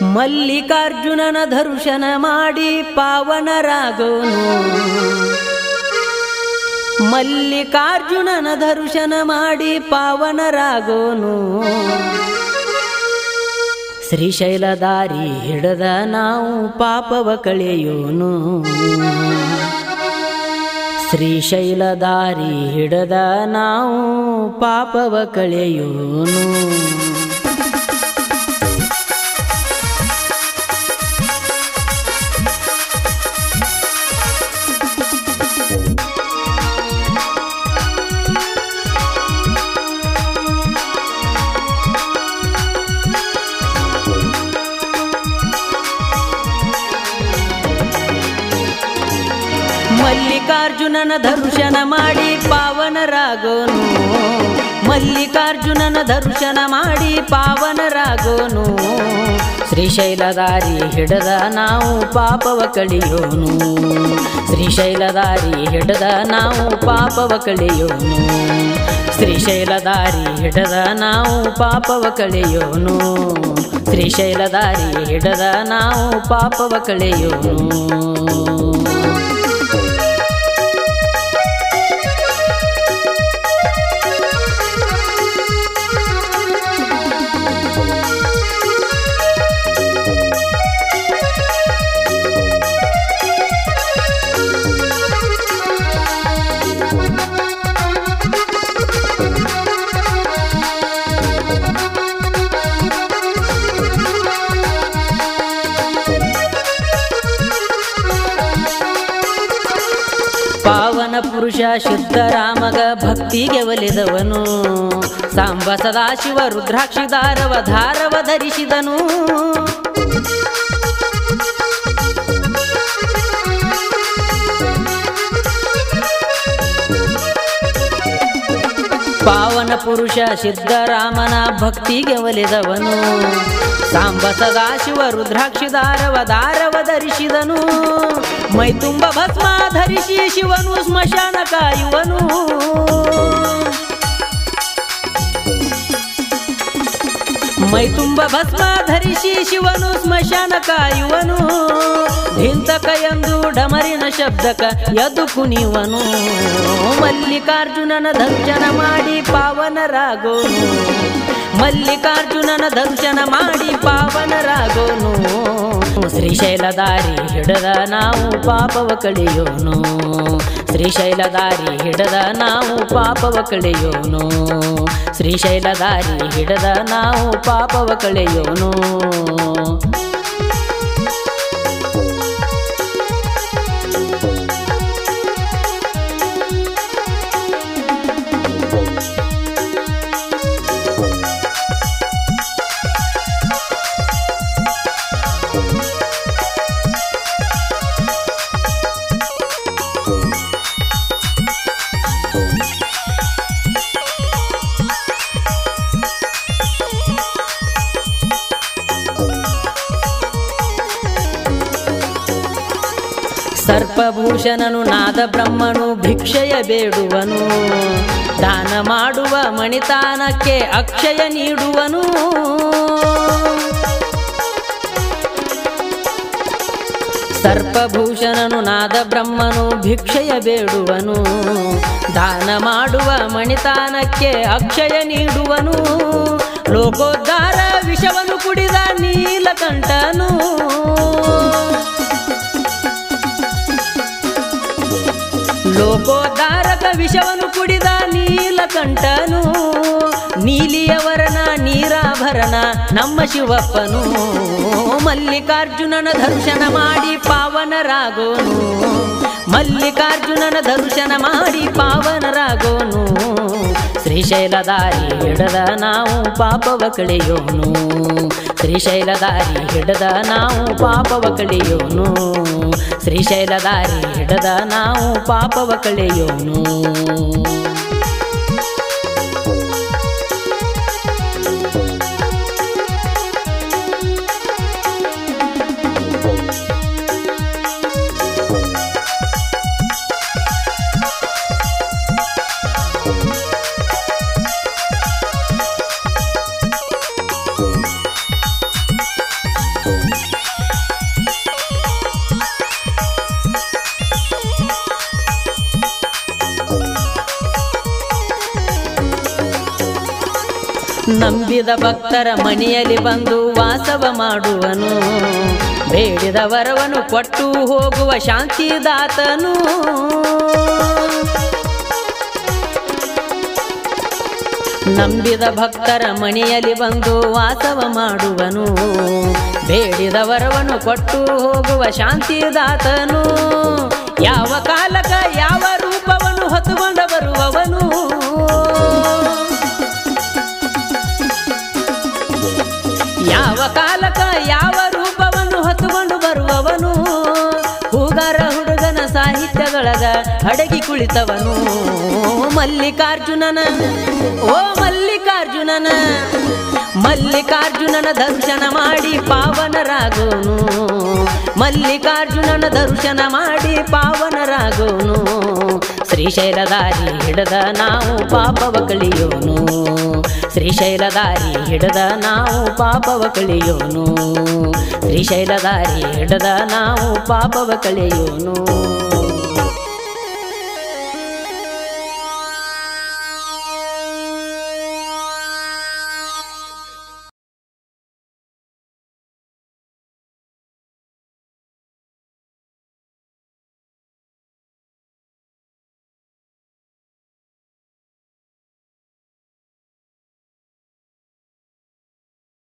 ಮಲ್ಲಿಕಾರ್ಜುನನ ದರ್ಶನ ಮಾಡಿ ಪಾವನರಾಗೋನು ಮಲ್ಲಿಕಾರ್ಜುನನ ದರ್ಶನ ಮಾಡಿ ಪಾವನರಾಗೋನು ಶ್ರೀಶೈಲದಾರಿ ಹಿಡದ ನಾವು ಪಾಪವ ಕಳೆಯೋನು ಶ್ರೀಶೈಲದಾರಿ ಹಿಡದ ನಾವು ಪಾಪವ ಕಳೆಯೋನು ಮಲ್ಲಿಕಾರ್ಜುನನ ದರ್ಶನ ಮಾಡಿ ಪಾವನರಾಗೋನು ಮಲ್ಲಿಕಾರ್ಜುನನ ದರ್ಶನ ಮಾಡಿ ಪಾವನರಾಗೋನು ಶ್ರೀಶೈಲದಾರಿ ಹಿಡದ ನಾವು ಪಾಪವ ಕಳಿಯೋನು ಶ್ರೀಶೈಲದಾರಿ ಹಿಡದ ನಾವು ಪಾಪವ ಕಳೆಯೋನು ಶ್ರೀಶೈಲದಾರಿ ಹಿಡದ ನಾವು ಪಾಪವ ಕಳೆಯೋನು ಶ್ರೀಶೈಲದಾರಿ ಹಿಡದ ನಾವು ಪಾಪವ ಕಳೆಯೋನು ಪಾವನ ಪುರುಷ ಶುದ್ಧರಾಮಗ ಭಕ್ತಿಗೆ ಒಲಿದವನು ಸಾಂಬ ಸದಾಶಿವ ರುದ್ರಾಕ್ಷಿದಾರವ ಧಾರವ ಧರಿಸಿದನು ಪಾವನ ಪುರುಷ ಸಿದ್ಧರಾಮನ ಭಕ್ತಿಗೆ ಒಲಿದವನು ಸಾಂಬ ಸದಾಶಿವ ರುದ್ರಾಕ್ಷಿದಾರವ ದಾರವ ಧರಿಸಿದನು ಮೈ ತುಂಬ ಭಸ್ಮ ಧರಿಸಿ ಶಿವನು ಸ್ಮಶಾನ ಕಾಯುವನು ಮೈ ತುಂಬ ಭಸ್ಮ ಧರಿಸಿ ಶಿವನು ಸ್ಮಶಾನ ಕಾಯುವನು ಧಿಂತಕ ಎಂದು ಡಮರಿನ ಶಬ್ದಕ ಎದ್ದು ಕುಣಿಯುವನು ಮಲ್ಲಿಕಾರ್ಜುನನ ದರ್ಶನ ಮಾಡಿ ಪಾವನರಾಗೋನು ಮಲ್ಲಿಕಾರ್ಜುನನ ದರ್ಶನ ಮಾಡಿ ಪಾವನರಾಗೋನು ಶ್ರೀಶೈಲದಾರಿ ಹಿಡದ ನಾವು ಪಾಪವ ಕಳೆಯೋನು ಶ್ರೀಶೈಲದಾರಿ ಹಿಡದ ನಾವು ಪಾಪವ ಕಳೆಯೋನು ಶ್ರೀಶೈಲದಾರಿ ಹಿಡದ ನಾವು ಪಾಪವ ಕಳೆಯೋನು ಸರ್ಪಭೂಷಣನು ನಾದ ಬ್ರಹ್ಮನು ಭಿಕ್ಷೆಯ ಬೇಡುವನು ದಾನ ಮಾಡುವ ಮಣಿತಾನಕ್ಕೆ ಅಕ್ಷಯ ನೀಡುವನು ಸರ್ಪಭೂಷಣನು ನಾದ ಬ್ರಹ್ಮನು ಭಿಕ್ಷೆಯ ಬೇಡುವನು ದಾನ ಮಾಡುವ ಮಣಿತಾನಕ್ಕೆ ಅಕ್ಷಯ ನೀಡುವನು ಲೋಕೋದ್ಧಾರ ವಿಷವನ್ನು ಕುಡಿದ ನೀಲಕಂಠನು ಲೋಕೋದ್ಧಾರಕ ವಿಷವನ್ನು ಕುಡಿದ ನೀಲಕಂಠನು ನೀಲಿಯವರನ ನೀರಾಭರಣ ನಮ್ಮ ಶಿವಪ್ಪನು ಮಲ್ಲಿಕಾರ್ಜುನನ ದರ್ಶನ ಮಾಡಿ ಪಾವನರಾಗೋನು ಮಲ್ಲಿಕಾರ್ಜುನನ ದರ್ಶನ ಮಾಡಿ ಪಾವನರಾಗೋನು ಶ್ರೀಶೈಲದಾರಿ ಹಿಡದ ನಾವು ಪಾಪವ ಕಳೆಯೋನು ಶ್ರೀಶೈಲದಾರಿ ಹಿಡದ ನಾವು ಪಾಪವ ಕಳೆಯೋನು ಶ್ರೀಶೈಲದಾರಿ ಹಿಡದ ನಾವು ಪಾಪವ ಕಳೆಯೋನು ನಂಬಿದ ಭಕ್ತರ ಮನೆಯಲ್ಲಿ ಬಂದು ವಾಸವ ಮಾಡುವನು ಬೇಡಿದ ವರವನ್ನು ಕೊಟ್ಟು ಹೋಗುವ ಶಾಂತಿದಾತನು ನಂಬಿದ ಭಕ್ತರ ಮನೆಯಲ್ಲಿ ಬಂದು ವಾಸವ ಮಾಡುವನು ಬೇಡಿದ ವರವನ್ನು ಕೊಟ್ಟು ಹೋಗುವ ಶಾಂತಿದಾತನು ಯಾವ ಕಾಲಕ ಯಾವ ರೂಪವನ್ನು ಹೊತ್ತುಕೊಂಡ ಬರುವವನು ಯಾವ ಕಾಲಕ ಯಾವ ರೂಪವನ್ನು ಹೊತ್ತುಕೊಂಡು ಬರುವವನು ಹೂಗಾರ ಹುಡುಗನ ಸಾಹಿತ್ಯದೊಳಗ ಅಡಗಿ ಕುಳಿತವನು ಮಲ್ಲಿಕಾರ್ಜುನನ ಓ ಮಲ್ಲಿಕಾರ್ಜುನನ ಮಲ್ಲಿಕಾರ್ಜುನನ ದರ್ಶನ ಮಾಡಿ ಪಾವನರಾಗೋನು ಮಲ್ಲಿಕಾರ್ಜುನನ ದರ್ಶನ ಮಾಡಿ ಪಾವನರಾಗೋನು ಶ್ರೀಶೈಲದಾರಿ ಹಿಡದ ನಾವು ಪಾಪವ ಕಳಿಯೋನು ಶ್ರೀಶೈಲದಾರಿ ಹಿಡದ ನಾವು ಪಾಪವ ಕಳಿಯೋನು ಶ್ರೀಶೈಲದಾರಿ ಹಿಡದ ನಾವು ಪಾಪವ ಕಳೆಯೋನು